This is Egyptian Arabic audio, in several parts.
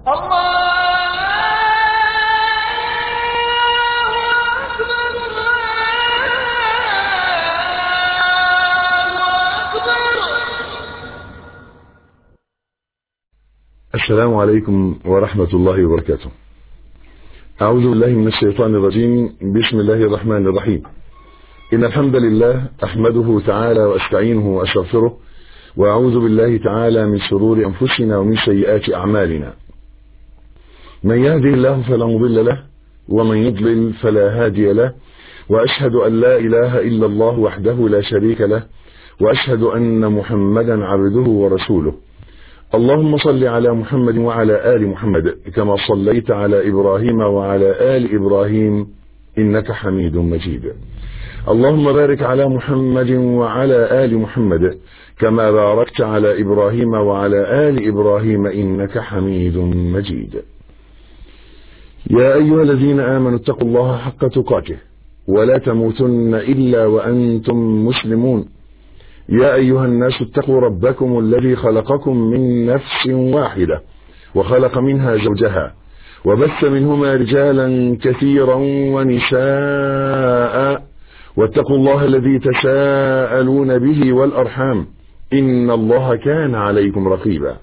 السلام عليكم ورحمة الله وبركاته أعوذ بالله من الشيطان الرجيم بسم الله الرحمن الرحيم إن الحمد لله أحمده تعالى وأستعينه وأستغفره وأعوذ بالله تعالى من شرور أنفسنا ومن سيئات أعمالنا من يهده الله فلا مضل له ومن يضلل فلا هادي له وأشهد أن لا إله إلا الله وحده لا شريك له وأشهد أن محمدا عبده ورسوله اللهم صل على محمد وعلى آل محمد كما صليت على إبراهيم وعلى آل إبراهيم إنك حميد مجيد اللهم بارك على محمد وعلى آل محمد كما باركت على إبراهيم وعلى آل إبراهيم إنك حميد مجيد يا أيها الذين آمنوا اتقوا الله حق تقاته ولا تموتن إلا وأنتم مسلمون يا أيها الناس اتقوا ربكم الذي خلقكم من نفس واحدة وخلق منها زوجها وبث منهما رجالا كثيرا ونساء واتقوا الله الذي تساءلون به والأرحام إن الله كان عليكم رقيبا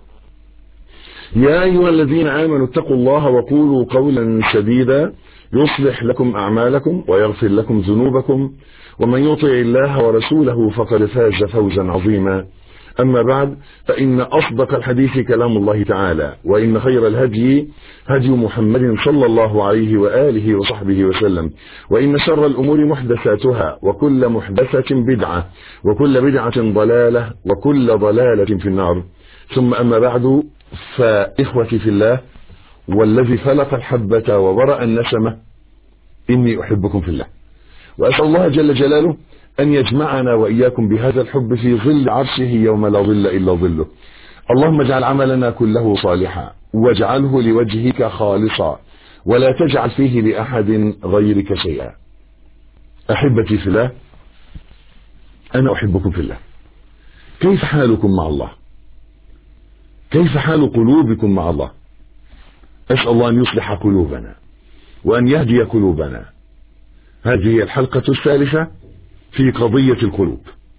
يا أيها الذين آمنوا اتقوا الله وقولوا قولا سديدا يصلح لكم أعمالكم ويغفر لكم ذنوبكم ومن يطع الله ورسوله فقد فاز فوزا عظيما أما بعد فإن أصدق الحديث كلام الله تعالى وإن خير الهدي هدي محمد صلى الله عليه وآله وصحبه وسلم وإن شر الأمور محدثاتها وكل محدثة بدعة وكل بدعة ضلالة وكل ضلالة في النار ثم أما بعد فإخوتي في الله والذي فلق الحبة وبرأ النسمة إني أحبكم في الله وأسأل الله جل جلاله أن يجمعنا وإياكم بهذا الحب في ظل عرشه يوم لا ظل إلا ظله اللهم اجعل عملنا كله صالحا واجعله لوجهك خالصا ولا تجعل فيه لأحد غيرك شيئا أحبتي في الله أنا أحبكم في الله كيف حالكم مع الله كيف حال قلوبكم مع الله أسأل الله أن يصلح قلوبنا وأن يهدي قلوبنا هذه هي الحلقة الثالثة في قضية القلوب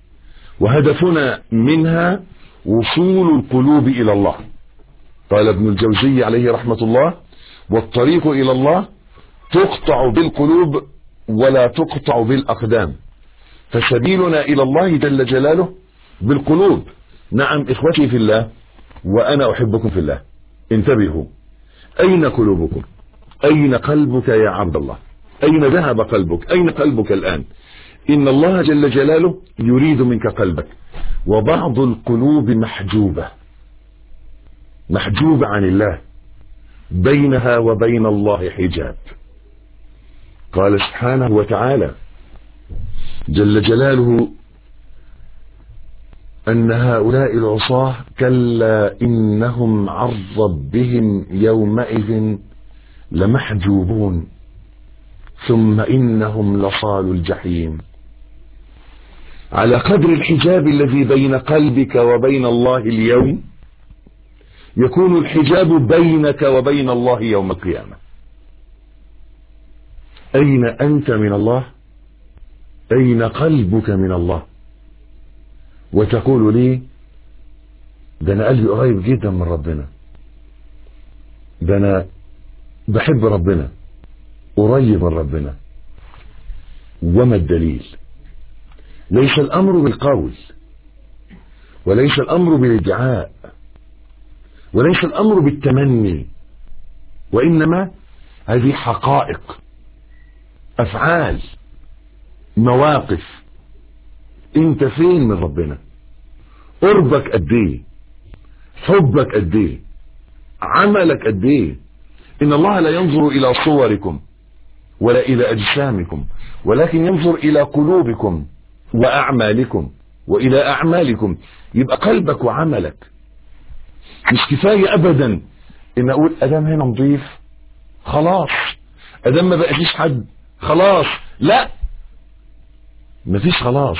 وهدفنا منها وصول القلوب إلى الله قال ابن الجوزي عليه رحمة الله والطريق إلى الله تقطع بالقلوب ولا تقطع بالأقدام فسبيلنا إلى الله جل جلاله بالقلوب نعم إخوتي في الله وأنا أحبكم في الله انتبهوا أين قلوبكم أين قلبك يا عبد الله أين ذهب قلبك أين قلبك الآن إن الله جل جلاله يريد منك قلبك وبعض القلوب محجوبة محجوبة عن الله بينها وبين الله حجاب قال سبحانه وتعالى جل جلاله أن هؤلاء العصاة كلا إنهم عن ربهم يومئذ لمحجوبون ثم إنهم لصال الجحيم على قدر الحجاب الذي بين قلبك وبين الله اليوم يكون الحجاب بينك وبين الله يوم القيامة أين أنت من الله أين قلبك من الله وتقول لي ده أنا قلبي قريب جدا من ربنا ده أنا بحب ربنا قريب من ربنا وما الدليل ليس الأمر بالقول وليس الأمر بالادعاء وليس الأمر بالتمني وإنما هذه حقائق أفعال مواقف انت فين من ربنا قربك قد ايه حبك قد ايه عملك قد ايه ان الله لا ينظر الى صوركم ولا الى اجسامكم ولكن ينظر الى قلوبكم واعمالكم والى اعمالكم يبقى قلبك وعملك مش كفاية ابدا ان اقول ادام هنا نضيف خلاص ادام ما بقى فيش حد خلاص لا مفيش خلاص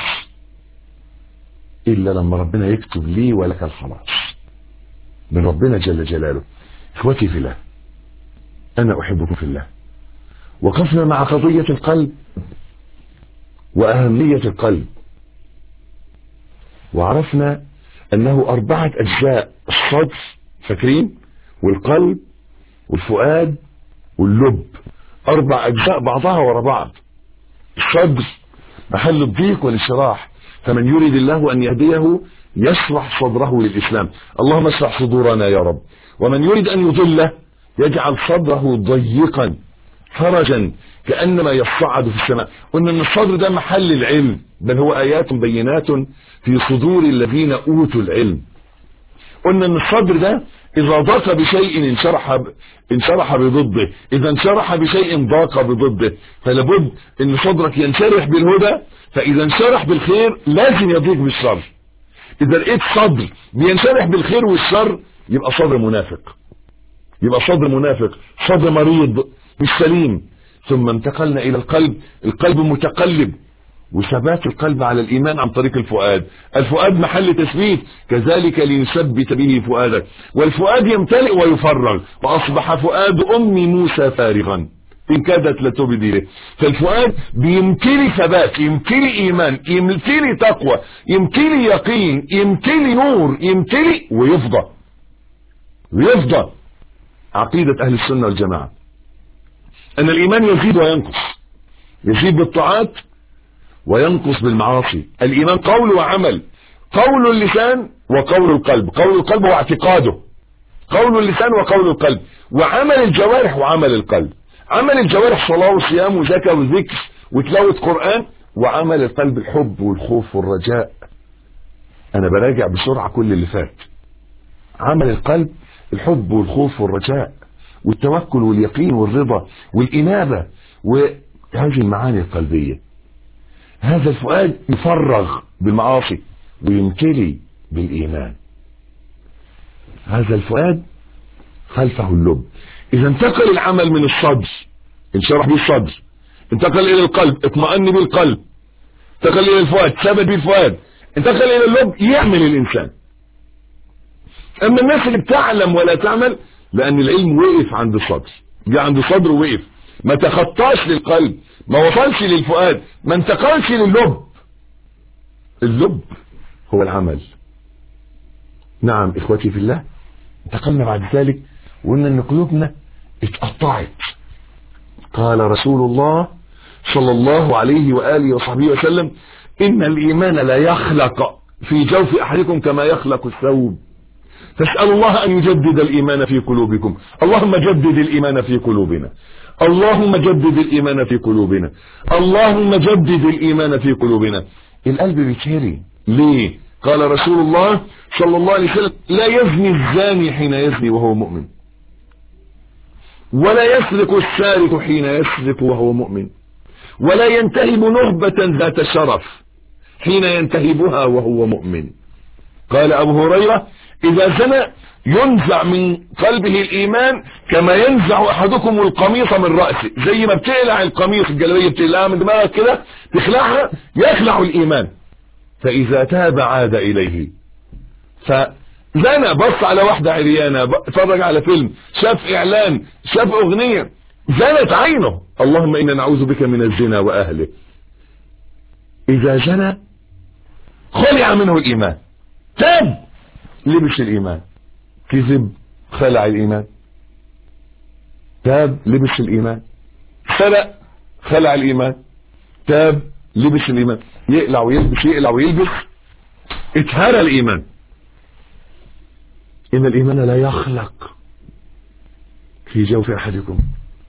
الا لما ربنا يكتب لي ولك الخلاص من ربنا جل جلاله اخوتي في الله انا احبكم في الله وقفنا مع قضية القلب واهمية القلب وعرفنا انه اربعة اجزاء الصدر فاكرين والقلب والفؤاد واللب اربع اجزاء بعضها ورا بعض الصدر محل الضيق والانشراح فمن يريد الله ان يهديه يشرح صدره للاسلام اللهم اشرح صدورنا يا رب ومن يريد ان يضله يجعل صدره ضيقا فرجا كانما يصعد في السماء قلنا ان الصدر ده محل العلم بل هو ايات بينات في صدور الذين اوتوا العلم قلنا ان الصدر ده اذا ضاق بشيء انشرح ب... انشرح بضده اذا انشرح بشيء ضاق بضده فلابد ان صدرك ينشرح بالهدى فاذا انشرح بالخير لازم يضيق بالشر اذا لقيت صدر بينشرح بالخير والشر يبقى صدر منافق يبقى صدر منافق صدر مريض مش سليم ثم انتقلنا الى القلب القلب متقلب وثبات القلب على الإيمان عن طريق الفؤاد الفؤاد محل تثبيت كذلك ليثبت به فؤادك والفؤاد يمتلئ ويفرغ وأصبح فؤاد أم موسى فارغا إن كادت لتبدي به فالفؤاد بيمتلي ثبات يمتلي إيمان يمتلي تقوى يمتلي يقين يمتلي نور يمتلي ويفضى ويفضى عقيدة أهل السنة والجماعة أن الإيمان يزيد وينقص يزيد بالطاعات وينقص بالمعاصي الإيمان قول وعمل قول اللسان وقول القلب قول القلب هو اعتقاده قول اللسان وقول القلب وعمل الجوارح وعمل القلب عمل الجوارح صلاة وصيام وزكاة وذكر وتلاوة قرآن وعمل القلب الحب والخوف والرجاء أنا براجع بسرعة كل اللي فات عمل القلب الحب والخوف والرجاء والتوكل واليقين والرضا والإنابة وهذه المعاني القلبية هذا الفؤاد يفرغ بالمعاصي ويمتلي بالإيمان هذا الفؤاد خلفه اللب إذا انتقل العمل من الصدر انشرح به الصدر انتقل إلى القلب اطمأن بالقلب انتقل إلى الفؤاد ثبت بالفؤاد انتقل إلى اللب يعمل الإنسان أما الناس اللي بتعلم ولا تعمل لأن العلم وقف عند الصدر جاء عند الصدر ووقف ما تخطاش للقلب ما وصلش للفؤاد ما انتقلش للب اللب هو العمل نعم اخوتي في الله انتقلنا بعد ذلك وقلنا ان قلوبنا اتقطعت قال رسول الله صلى الله عليه وآله وصحبه وسلم إن الإيمان لا يخلق في جوف أحدكم كما يخلق الثوب فاسألوا الله أن يجدد الإيمان في قلوبكم اللهم جدد الإيمان في قلوبنا اللهم جدد الإيمان في قلوبنا اللهم جدد الإيمان في قلوبنا القلب بيتهري ليه قال رسول الله صلى الله عليه وسلم لا يزني الزاني حين يزني وهو مؤمن ولا يسرق السارق حين يسرق وهو مؤمن ولا ينتهب نهبة ذات شرف حين ينتهبها وهو مؤمن قال أبو هريرة إذا زنى ينزع من قلبه الإيمان كما ينزع أحدكم القميص من رأسه زي ما بتقلع القميص الجلبية بتقلعها من دماغك كده تخلعها يخلع الإيمان فإذا تاب عاد إليه فزنى بص على واحدة عريانة اتفرج على فيلم شاف إعلان شاف أغنية زنت عينه اللهم إنا نعوذ بك من الزنا وأهله إذا زنى خلع منه الإيمان تاب لبس الإيمان كذب خلع الإيمان تاب لبس الإيمان سرق خلع الإيمان تاب لبس الإيمان يقلع ويلبس يقلع ويلبس اتهرى الإيمان إن الإيمان لا يخلق في جوف أحدكم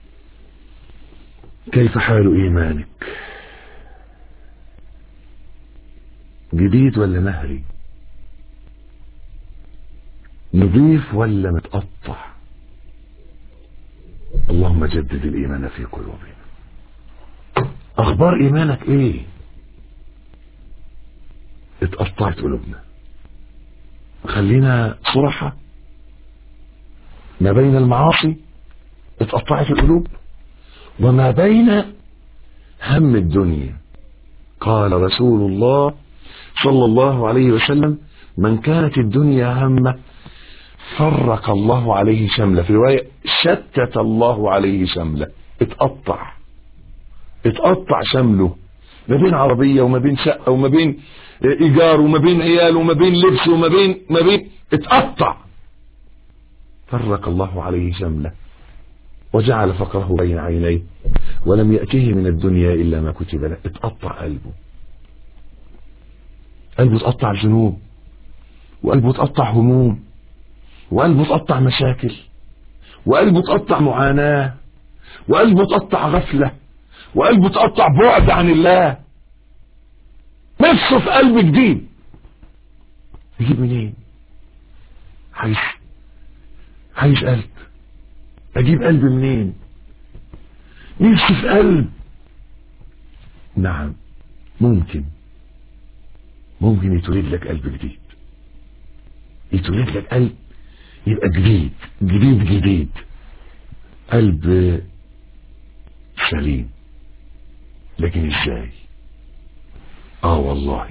كيف حال إيمانك جديد ولا نهري نضيف ولا متقطع اللهم جدد الإيمان في قلوبنا أخبار إيمانك إيه اتقطعت قلوبنا خلينا صرحة ما بين المعاصي اتقطعت القلوب وما بين هم الدنيا قال رسول الله صلى الله عليه وسلم من كانت الدنيا همه فرق الله عليه شمله في رواية شتت الله عليه شمله اتقطع اتقطع شمله ما بين عربية وما بين شقة وما بين ايجار وما بين عيال وما بين لبس وما بين ما بين اتقطع فرق الله عليه شمله وجعل فقره بين عينيه ولم يأته من الدنيا إلا ما كتب له اتقطع قلبه قلبه اتقطع ذنوب وقلبه اتقطع هموم وقلبه اتقطع مشاكل وقلبه اتقطع معاناة وقلبه اتقطع غفلة وقلبه اتقطع بعد عن الله نفسه في قلب جديد يجيب منين عايز عايز قلب اجيب قلب منين نفسي في قلب نعم ممكن ممكن يتولد لك قلب جديد يتولد لك قلب يبقى جديد جديد جديد قلب سليم لكن ازاي اه والله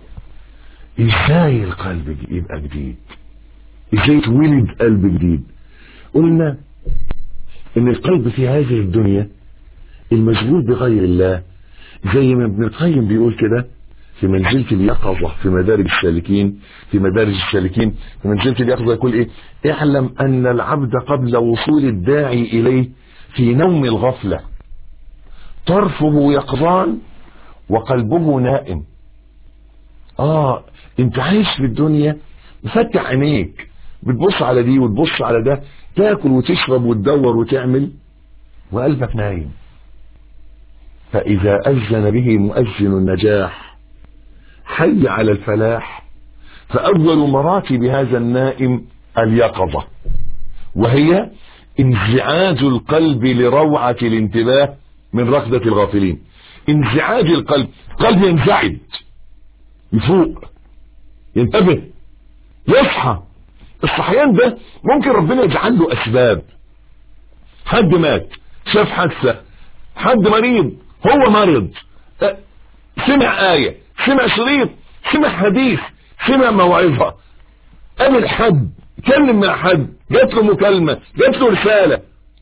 ازاي القلب يبقى جديد ازاي يتولد قلب جديد قلنا ان القلب في هذه الدنيا المشغول بغير الله زي ما ابن القيم بيقول كده في منزلة اليقظة في مدارج السالكين في مدارج السالكين في منزلة اليقظة يقول ايه اعلم ان العبد قبل وصول الداعي اليه في نوم الغفلة طرفه يقظان وقلبه نائم اه انت عايش في الدنيا مفتح عينيك بتبص على دي وتبص على ده تاكل وتشرب وتدور وتعمل وقلبك نايم فإذا أذن به مؤذن النجاح حي على الفلاح فأول مراتب هذا النائم اليقظة وهي انزعاج القلب لروعة الانتباه من ركضة الغافلين انزعاج القلب قلب ينزعج يفوق ينتبه يصحى الصحيان ده ممكن ربنا يجعل له اسباب حد مات شاف حادثه حد مريض هو مرض أه، سمع آية سمع شريط سمع حديث سمع موعظة قابل حد كلم مع حد جات له مكالمة جات له رسالة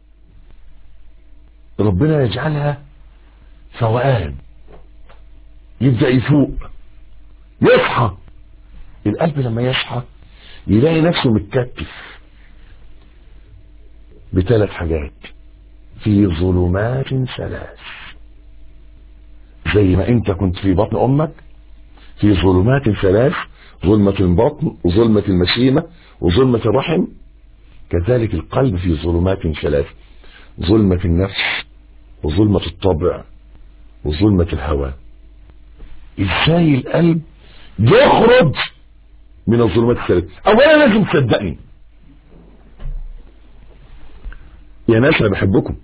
ربنا يجعلها فوقان يبدأ يفوق يصحى القلب لما يصحى يلاقي نفسه متكتف بثلاث حاجات في ظلمات ثلاث زي ما انت كنت في بطن امك في ظلمات ثلاث ظلمة البطن وظلمة المشيمة وظلمة الرحم كذلك القلب في ظلمات ثلاث ظلمة النفس وظلمة الطبع وظلمة الهوى ازاي القلب يخرج من الظلمات الثلاث اولا لازم تصدقني يا ناس انا بحبكم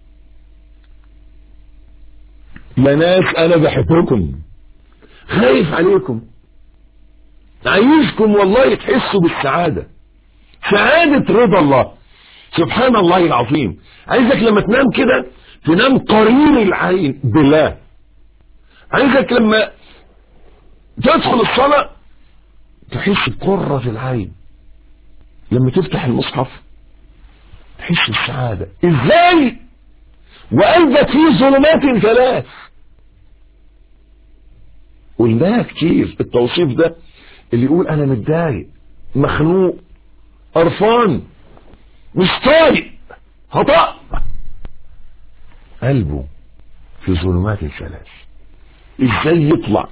يا ناس انا بحبكم خايف عليكم عايزكم والله تحسوا بالسعادة سعادة رضا الله سبحان الله العظيم عايزك لما تنام كده تنام قرير العين بالله عايزك لما تدخل الصلاة تحس بقرة العين لما تفتح المصحف تحس بالسعادة ازاي وقلبك فيه ظلمات ثلاث قلناها كتير التوصيف ده اللي يقول انا متضايق مخنوق قرفان مش طايق هطأ قلبه في ظلمات ثلاث ازاي يطلع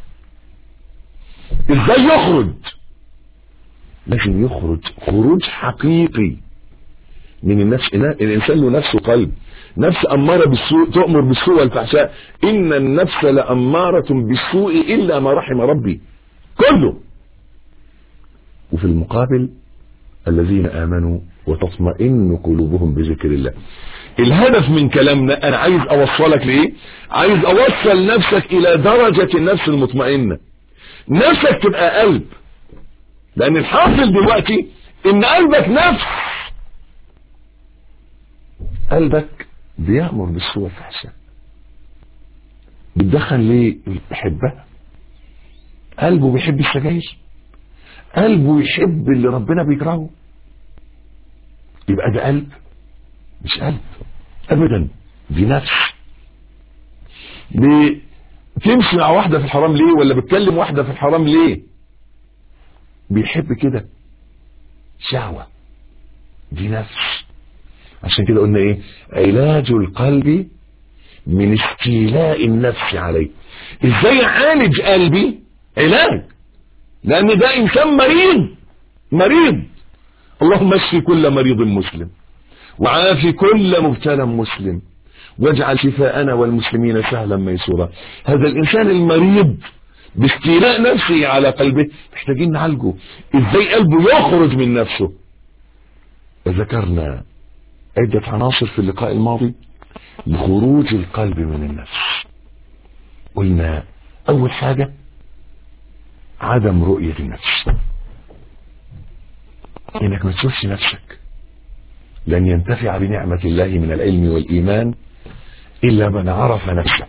ازاي يخرج لازم يخرج خروج حقيقي من النفس الانسان له نفسه قلب نفس اماره بالسوء تؤمر بالسوء والفحشاء ان النفس لاماره بالسوء الا ما رحم ربي كله وفي المقابل الذين امنوا وتطمئن قلوبهم بذكر الله الهدف من كلامنا انا عايز اوصلك لايه عايز اوصل نفسك الى درجة النفس المطمئنة نفسك تبقى قلب لان الحاصل دلوقتي ان قلبك نفس قلبك بيأمر بالسوء والفحشاء بتدخل ليه بيحبها قلبه بيحب السجاير قلبه يحب اللي ربنا بيكرهه بقى ده قلب مش قلب ابدا دي نفس بتمشي مع واحدة في الحرام ليه ولا بتكلم واحدة في الحرام ليه بيحب كده شهوة دي نفس عشان كده قلنا ايه علاج القلب من استيلاء النفس عليه ازاي اعالج قلبي علاج لان ده انسان مريض مريض اللهم اشفي كل مريض مسلم وعافي كل مبتلى مسلم واجعل شفاءنا والمسلمين سهلا ميسورا هذا الانسان المريض باستيلاء نفسه على قلبه محتاجين نعالجه ازاي قلبه يخرج من نفسه وذكرنا عدة عناصر في اللقاء الماضي لخروج القلب من النفس قلنا اول حاجة عدم رؤية النفس انك ما تشوفش نفسك لن ينتفع بنعمة الله من العلم والإيمان إلا من عرف نفسه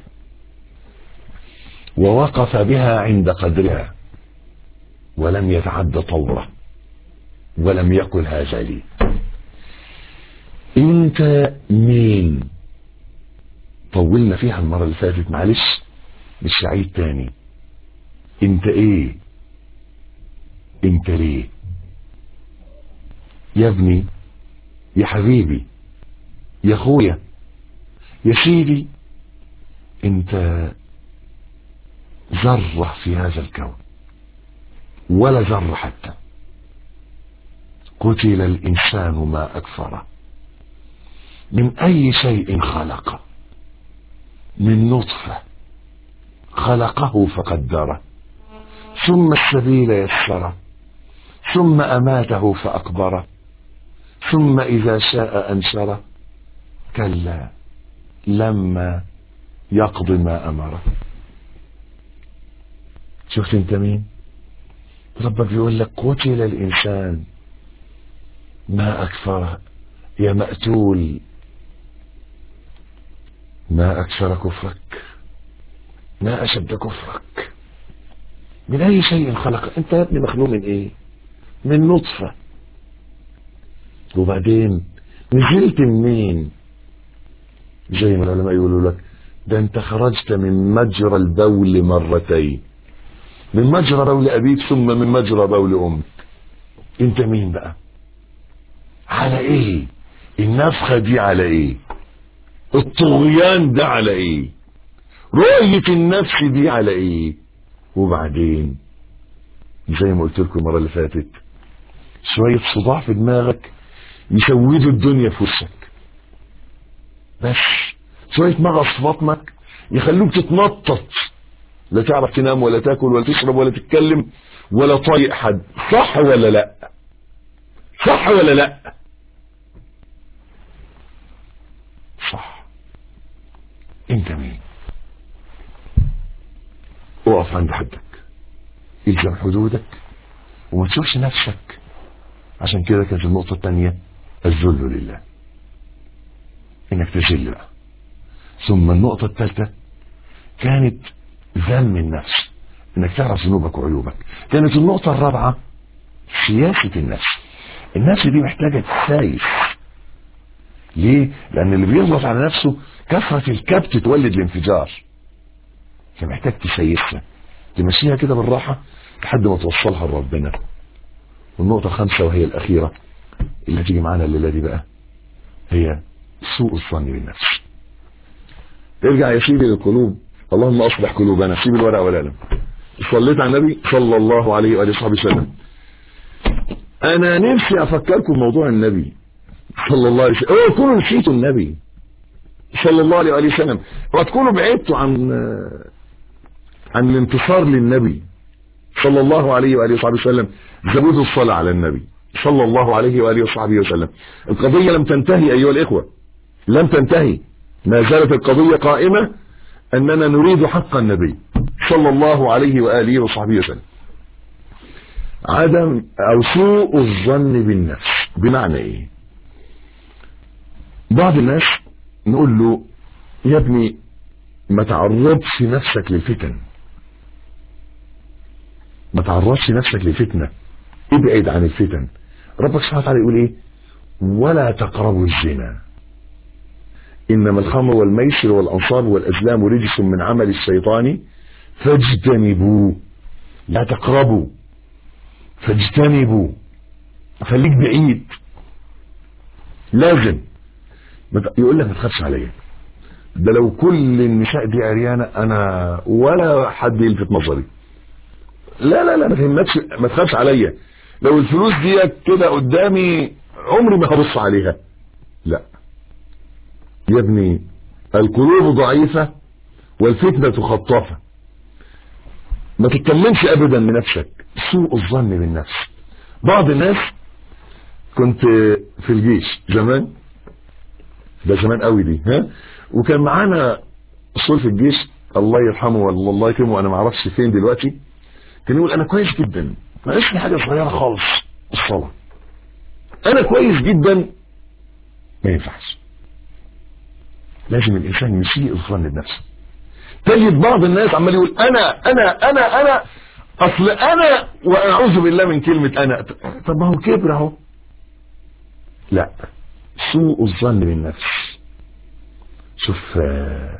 ووقف بها عند قدرها ولم يتعد طوره ولم يقل هذا لي انت مين طولنا فيها المرة اللي فاتت معلش مش هعيد تاني انت ايه انت ليه يا ابني يا حبيبي يا اخويا يا سيدي انت ذرة في هذا الكون ولا ذرة حتى قتل الإنسان ما أكفره من أي شيء خلق من نطفة خلقه فقدره ثم السبيل يسره ثم أماته فأقبره ثم إذا شاء أنشره كلا لما يقضي ما أمره شفت انت مين ربك بيقول لك قتل الإنسان ما أكفره يا مقتول ما أكثر كفرك ما أشد كفرك من أي شيء خلق أنت يا ابني مخلوق من إيه من نطفة وبعدين نزلت منين زي ما العلماء يقولوا لك ده انت خرجت من مجرى البول مرتين من مجرى بول ابيك ثم من مجرى بول امك انت مين بقى على ايه النفخة دي على ايه الطغيان ده على ايه رؤية النفس دي على ايه وبعدين زي ما قلت لكم المرة اللي فاتت شوية صداع في دماغك يسودوا الدنيا في وشك بس شوية مغص في بطنك يخلوك تتنطط لا تعرف تنام ولا تاكل ولا تشرب ولا تتكلم ولا طايق حد صح ولا لا صح ولا لا صح انت مين اقف عند حدك الزم حدودك وما تشوفش نفسك عشان كده كانت النقطة الثانية الذل لله انك تذل بقى ثم النقطة الثالثة كانت ذم النفس انك تعرف ذنوبك وعيوبك كانت النقطة الرابعة سياسة النفس النفس دي محتاجة تسايس ليه؟ لأن اللي بيضغط على نفسه كثرة الكبت تولد الانفجار فمحتاج تسيسها تمشيها كده بالراحة لحد ما توصلها لربنا والنقطة الخامسة وهي الأخيرة اللي هتيجي معانا الليلة دي بقى هي سوء الظن بالنفس ارجع يا سيدي للقلوب اللهم اصلح قلوبنا سيب الورقه والقلم صليت على النبي صلى الله عليه واله وصحبه وسلم انا نفسي افكركم بموضوع النبي صلى الله عليه وسلم اوعوا تكونوا نسيتوا النبي صلى الله عليه واله وسلم وتكونوا بعدتوا عن عن الانتصار للنبي صلى الله عليه واله وصحبه وسلم زودوا الصلاه على النبي صلى الله عليه واله وصحبه وسلم القضيه لم تنتهي ايها الاخوه لم تنتهي ما زالت القضيه قائمه أننا نريد حق النبي صلى الله عليه وآله وصحبه وسلم عدم أو سوء الظن بالنفس بمعنى إيه بعض الناس نقول له يا ابني ما تعرضش نفسك للفتن ما تعرضش نفسك لفتنة ابعد عن الفتن ربك سبحانه وتعالى يقول ايه ولا تقربوا الزنا إنما الخمر والميسر والأنصاب والأزلام رجس من عمل الشيطان فاجتنبوه لا تقربوا فاجتنبوا خليك بعيد لازم يقول لك ما تخافش عليا ده لو كل النساء دي عريانة انا ولا حد يلفت نظري لا لا لا ما تهمكش ما تخافش عليا لو الفلوس ديت كده قدامي عمري ما هبص عليها لا يا ابني القلوب ضعيفة والفتنة خطافة ما تتكلمش ابدا بنفسك سوء الظن بالنفس بعض الناس كنت في الجيش زمان ده زمان قوي دي ها وكان معانا اصول في الجيش الله يرحمه والله الله يكرمه انا ما اعرفش فين دلوقتي كان يقول انا كويس جدا ناقص لي حاجه صغيره خالص الصلاه انا كويس جدا ما ينفعش لازم الانسان يسيء الظن بنفسه تجد بعض الناس عمال يقول انا انا انا انا اصل انا واعوذ بالله من كلمه انا طب ما هو كبر اهو لا سوء الظن بالنفس شوف آه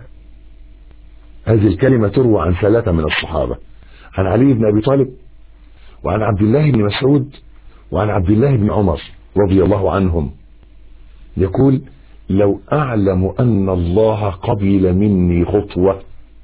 هذه الكلمة تروى عن ثلاثة من الصحابة عن علي بن أبي طالب وعن عبد الله بن مسعود وعن عبد الله بن عمر رضي الله عنهم يقول لو أعلم أن الله قبل مني خطوة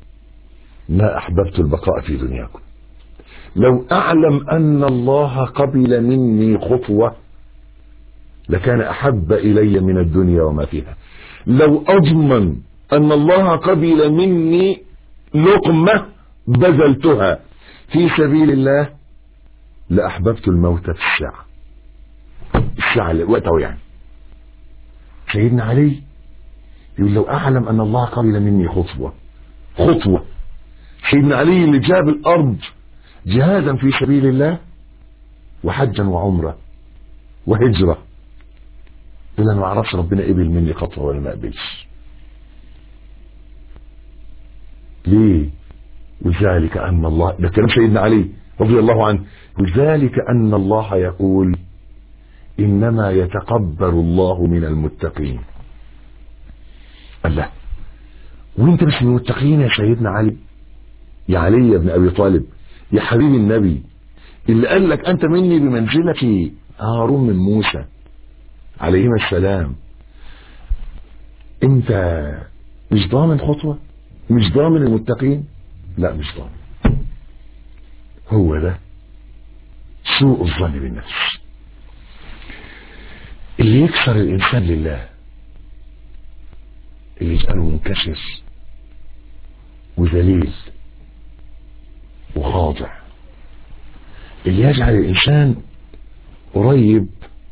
ما أحببت البقاء في دنياكم لو أعلم أن الله قبل مني خطوة لكان أحب إلي من الدنيا وما فيها لو أضمن أن الله قبل مني لقمة بذلتها في سبيل الله لأحببت الموت في الساعة الساعة اللي وقته يعني سيدنا علي يقول لو أعلم أن الله قبل مني خطوة خطوة سيدنا علي اللي جاب الأرض جهادا في سبيل الله وحجا وعمرة وهجرة يقول انا ما اعرفش ربنا قبل مني خطوه ولا ما قبلش ليه وذلك ان الله ده كلام سيدنا علي رضي الله عنه وذلك ان الله يقول انما يتقبل الله من المتقين الله وانت مش من المتقين يا سيدنا علي يا علي بن ابي طالب يا حبيب النبي اللي قال لك انت مني بمنزله هارون من موسى عليهما السلام انت مش ضامن خطوة مش ضامن المتقين لا مش ضامن هو ده سوء الظن بالنفس اللي يكسر الانسان لله اللي يجعله منكسر وذليل وخاضع اللي يجعل الانسان قريب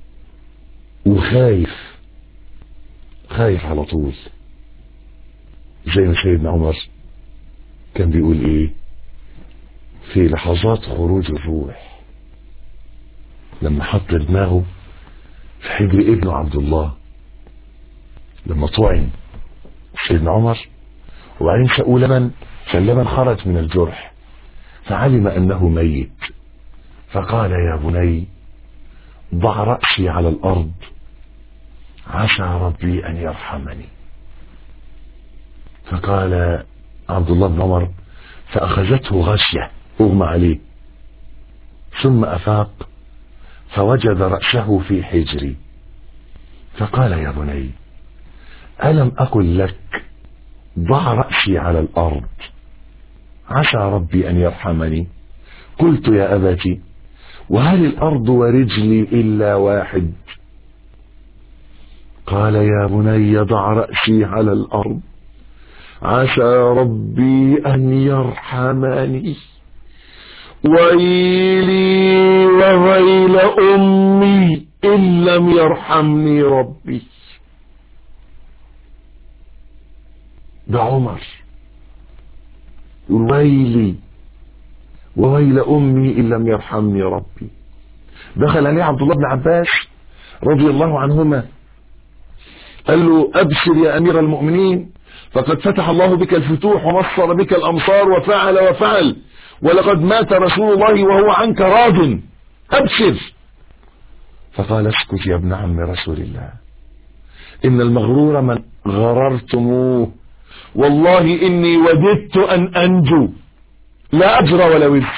وخايف خايف على طول زي ما سيدنا عمر كان بيقول ايه في لحظات خروج الروح لما حط دماغه في حجر ابنه عبد الله لما طعن سيدنا عمر وبعدين سقوا لبن فاللبن خرج من الجرح فعلم انه ميت فقال يا بني ضع رأسي على الأرض عسى ربي أن يرحمني فقال عبد الله بن عمر فأخذته غشية أغمى عليه ثم أفاق فوجد رأسه في حجري فقال يا بني ألم أقل لك ضع رأسي على الأرض عسى ربي أن يرحمني قلت يا أبتي وهل الأرض ورجلي إلا واحد قال يا بني ضع رأسي على الأرض عسى ربي أن يرحمني ويلي وويل أمي إن لم يرحمني ربي ده عمر ويلي وويل أمي إن لم يرحمني ربي دخل عليه عبد الله بن عباس رضي الله عنهما قال له أبشر يا أمير المؤمنين فقد فتح الله بك الفتوح ونصر بك الأمصار وفعل وفعل ولقد مات رسول الله وهو عنك راض أبشر فقال اسكت يا ابن عم رسول الله إن المغرور من غررتموه والله إني وددت أن أنجو لا أجر ولا وزر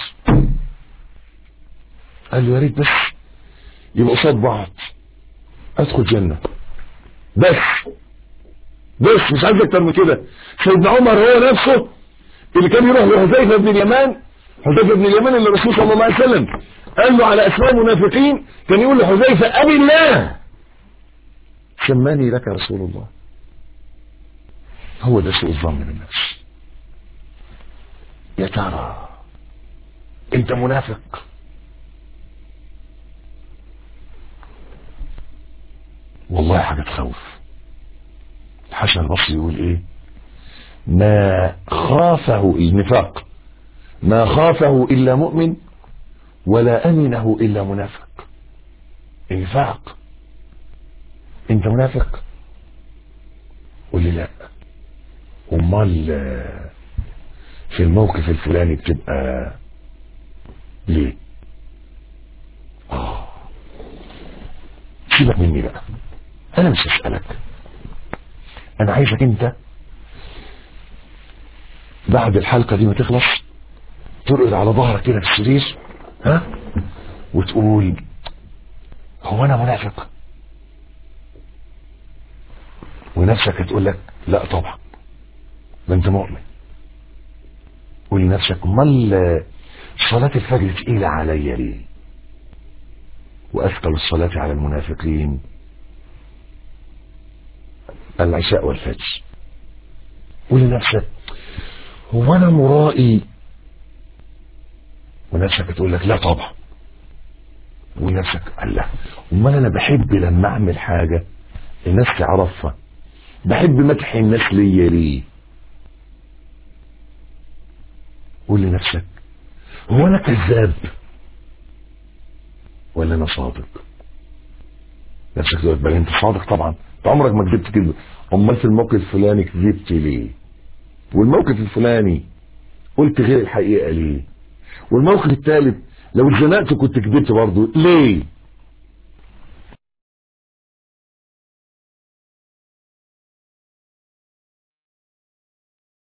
قال له يا ريت بس يبقى قصاد بعض أدخل جنة بس بس مش عايز أكتر من كده سيدنا عمر هو نفسه اللي كان يروح لحذيفة بن اليمان حذيفة بن اليمان اللي الرسول صلى الله عليه وسلم قال له على أسماء المنافقين كان يقول لحذيفة أبي الله سماني لك رسول الله هو ده سوء الظن بالنفس يا ترى انت منافق والله حاجة تخوف الحسن البصري يقول ايه ما خافه النفاق ما خافه الا مؤمن ولا امنه الا منافق النفاق انت منافق قول لي لا امال في الموقف الفلاني بتبقى ليه اه سيبك مني بقى انا مش هسألك انا عايزك انت بعد الحلقة دي ما تخلص ترقد على ظهرك كده في السرير ها وتقول هو انا منافق ونفسك تقول لك لا طبعا ده انت مؤمن قول لنفسك امال صلاة الفجر تقيلة عليا ليه واثقل الصلاة على المنافقين العشاء والفجر قول لنفسك هو انا مرائي ونفسك تقول لك لا طبعا ونفسك قال لا امال انا بحب لما اعمل حاجة الناس تعرفها بحب مدح الناس ليا ليه قول لنفسك هو انا كذاب ولا انا صادق نفسك تقول بل انت صادق طبعا انت عمرك ما كذبت كذب امال في الموقف الفلاني كذبت ليه والموقف الفلاني قلت غير الحقيقة ليه والموقف الثالث لو اتزنقت كنت كذبت برضه ليه